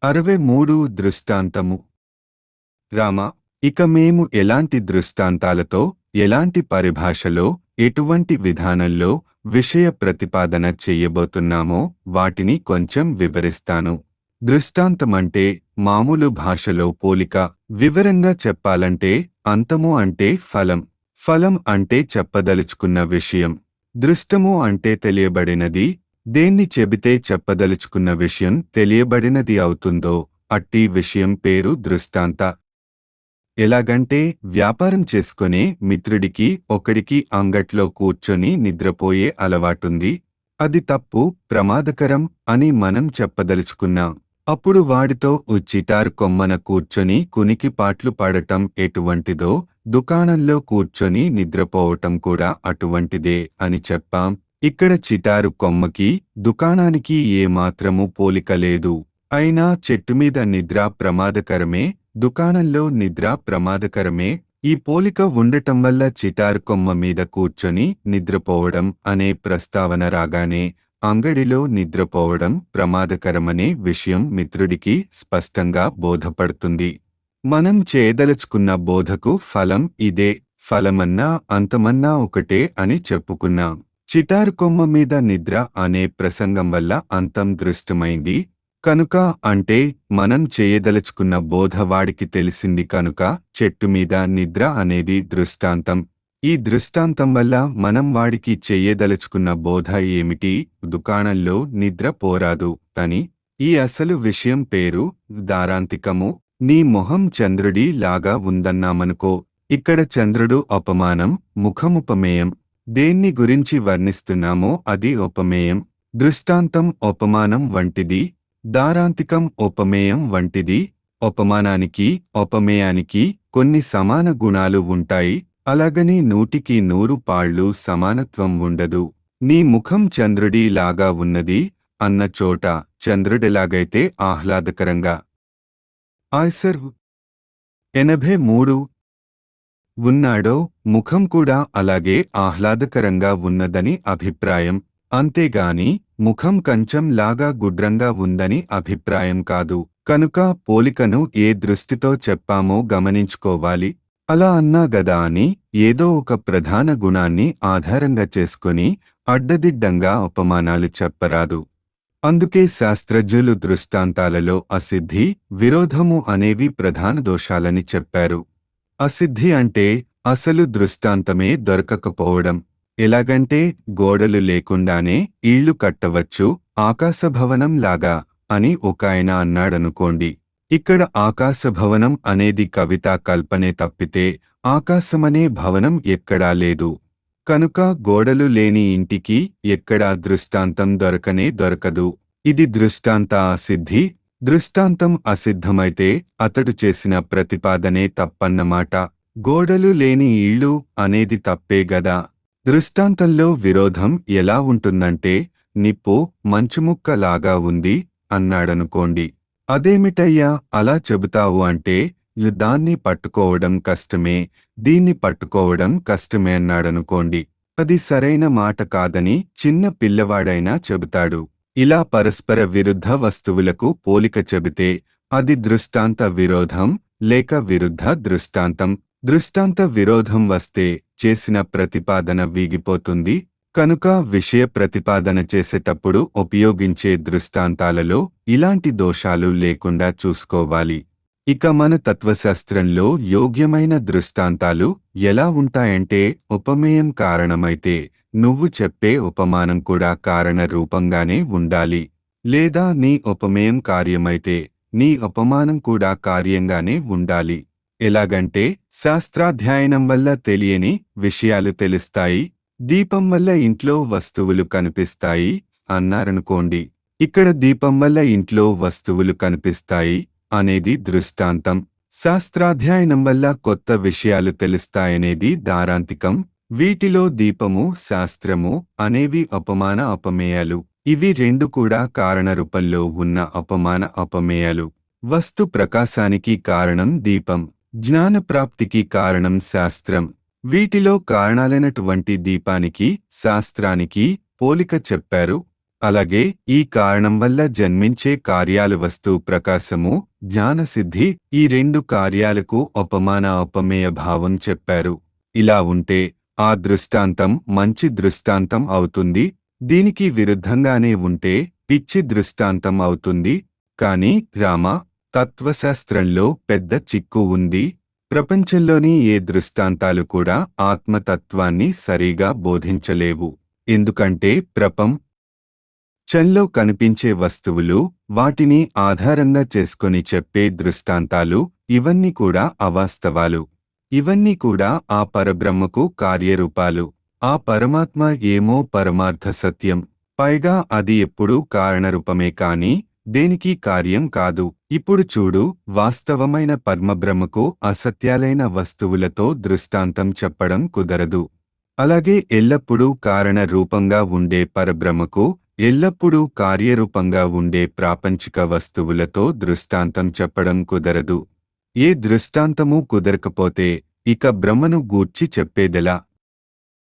అరవై మూడు దృష్టాంతము రామ ఇక మేము ఎలాంటి దృష్టాంతాలతో ఎలాంటి పరిభాషలో ఎటువంటి విధానంలో విషయ ప్రతిపాదన చెయ్యబోతున్నామో వాటిని కొంచెం వివరిస్తాను దృష్టాంతమంటే మామూలు భాషలో పోలిక వివరంగా చెప్పాలంటే అంతము అంటే ఫలం ఫలం అంటే చెప్పదలుచుకున్న విషయం దృష్టము అంటే తెలియబడినది దేన్ని చెబితే చెప్పదలుచుకున్న విషయం తెలియబడినది అవుతుందో అట్టి విషయం పేరు దృష్టాంత ఎలాగంటే వ్యాపారం చేసుకునే మిత్రుడికి ఒకడికి అంగట్లో కూర్చొని నిద్రపోయే అలవాటుంది అది తప్పు ప్రమాదకరం అని మనం చెప్పదలుచుకున్నాం అప్పుడు వాడితో ఉచ్చిటారు కొమ్మన కూర్చొని కునికి పాట్లు పాడటం ఎటువంటిదో దుకాణంలో కూర్చొని నిద్రపోవటం కూడా అటువంటిదే అని చెప్పాం ఇక్కడ చిటారు కొమ్మకి దుకాణానికి ఏమాత్రము పోలిక లేదు అయినా చెట్టుమీద నిద్ర ప్రమాదకరమే దుకాణంలో నిద్ర ప్రమాదకరమే ఈ పోలిక ఉండటం వల్ల చిటారు కొమ్మ మీద కూర్చొని నిద్రపోవడం అనే ప్రస్తావన రాగానే అంగడిలో నిద్రపోవడం ప్రమాదకరమనే విషయం మిత్రుడికి స్పష్టంగా బోధపడుతుంది మనం చేయదలుచుకున్న బోధకు ఫలం ఇదే ఫలమన్నా అంతమన్నా ఒకటే అని చెప్పుకున్నాం చిటారు కొమ్మ మీద నిద్ర అనే ప్రసంగం వల్ల అంతం దృష్టమైంది కనుక అంటే మనం చేయదలుచుకున్న బోధ వాడికి తెలిసింది కనుక చెట్టు మీద నిద్ర అనేది దృష్టాంతం ఈ దృష్టాంతం వల్ల మనం వాడికి చెయ్యదలుచుకున్న బోధ ఏమిటి దుకాణంలో నిద్ర పోరాదు అని ఈ అసలు విషయం పేరు దారాంతికము నీ మొహం చంద్రుడి లాగా ఉందన్నామనుకో ఇక్కడ చంద్రుడు అపమానం ముఖముపమేయం దేన్ని గురించి వర్ణిస్తున్నామో అది ఉపమేయం దృష్టాంతం ఉపమానం వంటిది దారాంతికం ఉపమేయం వంటిది ఉపమానానికి ఉపమేయానికి కొన్ని సమాన గుణాలు ఉంటాయి అలాగని నూటికి నూరు పాళ్ళు సమానత్వం ఉండదు నీ ముఖం చంద్రుడి లాగా ఉన్నది అన్న చోట చంద్రుడిలాగైతే ఆహ్లాదకరంగా ఆయ్సర్ ఎనభై మూడు ఉన్నాడో ముఖం కూడా అలాగే ఆహ్లాదకరంగా ఉన్నదని అభిప్రాయం అంతేగాని ముఖం కంచం లాగా గుడ్రంగా ఉందని అభిప్రాయం కాదు కనుక పోలికను ఏ దృష్టితో చెప్పామో గమనించుకోవాలి అలా అన్నా గదా అని ఏదో ఒక ప్రధాన గుణాన్ని ఆధారంగా చేసుకుని అడ్డదిడ్డంగా అపమానాలు చెప్పరాదు అందుకే శాస్త్రజ్ఞులు దృష్టాంతాలలో అసిద్ధి విరోధము అనేవి ప్రధాన దోషాలని చెప్పారు అసిద్ధి అంటే అసలు దృష్టాంతమే దొరకకపోవడం ఎలాగంటే గోడలు లేకుండానే ఇళ్లు కట్టవచ్చు ఆకాశభవనం లాగా అని ఒక ఆయన అన్నాడనుకోండి ఇక్కడ ఆకాశభవనం అనేది కవితా కల్పనే తప్పితే ఆకాశమనే భవనం ఎక్కడా లేదు కనుక గోడలు లేని ఇంటికి ఎక్కడా దృష్టాంతం దొరకనే దొరకదు ఇది దృష్టాంత అసిద్ధి దృష్టాంతం అసిద్ధమైతే అతడు చేసిన ప్రతిపాదనే తప్పన్నమాట గోడలు లేని ఇళ్ళు అనేది తప్పే గదా దృష్టాంతంలో విరోధం ఎలా ఉంటుందంటే నిప్పు మంచుముక్కలాగా ఉంది అన్నాడనుకోండి అదేమిటయ్యా అలా చెబుతావు అంటే దాన్ని పట్టుకోవడం కష్టమే దీన్ని పట్టుకోవడం కష్టమే అన్నాడనుకోండి అది సరైన మాట కాదని చిన్న పిల్లవాడైనా చెబుతాడు ఇలా పరస్పర విరుద్ధ వస్తువులకు పోలిక చెబితే అది దృష్టాంత విరోధం లేక విరుద్ధ దృష్టాంతం దృష్టాంత విరోధం వస్తే చేసిన ప్రతిపాదన వీగిపోతుంది కనుక విషయ ప్రతిపాదన చేసేటప్పుడు ఉపయోగించే దృష్టాంతాలలో ఇలాంటి దోషాలు లేకుండా చూసుకోవాలి ఇక మన తత్వశాస్త్రంలో యోగ్యమైన దృష్టాంతాలు ఎలా ఉంటాయంటే ఉపమేయం కారణమైతే నువ్వు చెప్పే ఉపమానం కూడా కారణ రూపంగానే ఉండాలి లేదా నీ ఉపమేయం కార్యమైతే నీ ఉపమానం కూడా కార్యంగానే ఉండాలి ఎలాగంటే శాస్త్రాధ్యయనం వల్ల తెలియని విషయాలు తెలుస్తాయి దీపం వల్ల ఇంట్లో వస్తువులు కనిపిస్తాయి అన్నారనుకోండి ఇక్కడ దీపం వల్ల ఇంట్లో వస్తువులు కనిపిస్తాయి అనేది దృష్టాంతం శాస్త్రాధ్యయనం వల్ల కొత్త విషయాలు తెలుస్తాయనేది దారాంతికం వీటిలో దీపము శాస్త్రము అనేవి అపమాన అపమేయాలు ఇవి రెండు కూడా కారణ రూపంలో ఉన్న అపమాన అపమేయాలు వస్తు ప్రకాశానికి కారణం దీపం జ్ఞానప్రాప్తికి కారణం శాస్త్రం వీటిలో కారణాలైనటువంటి దీపానికి శాస్త్రానికి పోలిక చెప్పారు అలాగే ఈ కారణం వల్ల జన్మించే కార్యాలు వస్తు ప్రకాశము జ్ఞానసిద్ధి ఈ రెండు కార్యాలకు ఉపమాన ఉపమేయ భావం చెప్పారు ఇలా ఉంటే ఆ దృష్టాంతం మంచి దృష్టాంతం అవుతుంది దీనికి విరుద్ధంగానే ఉంటే పిచ్చి దృష్టాంతం అవుతుంది కాని రామ తత్వశాస్త్రంలో పెద్ద చిక్కు ఉంది ప్రపంచంలోని ఏ దృష్టాంతాలు కూడా ఆత్మతత్వాన్ని సరిగా బోధించలేవు ఎందుకంటే ప్రపం చంలో కనిపించే వస్తువులు వాటిని ఆధారంగా చేసుకొని చెప్పే దృష్టాంతాలు ఇవన్నీ కూడా అవాస్తవాలు ఇవన్నీ కూడా ఆ పరబ్రహ్మకు కార్యరూపాలు ఆ పరమాత్మ ఏమో పరమార్థ సత్యం పైగా అది ఎప్పుడూ కారణరూపమే కాని దేనికి కార్యం కాదు ఇప్పుడు చూడు వాస్తవమైన పరమబ్రహ్మకు అసత్యాలైన వస్తువులతో దృష్టాంతం చెప్పడం కుదరదు అలాగే ఎల్లప్పుడూ కారణ రూపంగా ఉండే పరబ్రహ్మకు ఎల్లప్పుడూ కార్యరూపంగా ఉండే ప్రాపంచిక వస్తువులతో దృష్టాంతం చెప్పడం కుదరదు ఏ దృష్టాంతమూ కుదరకపోతే ఇక బ్రహ్మను గూర్చి చెప్పేదెలా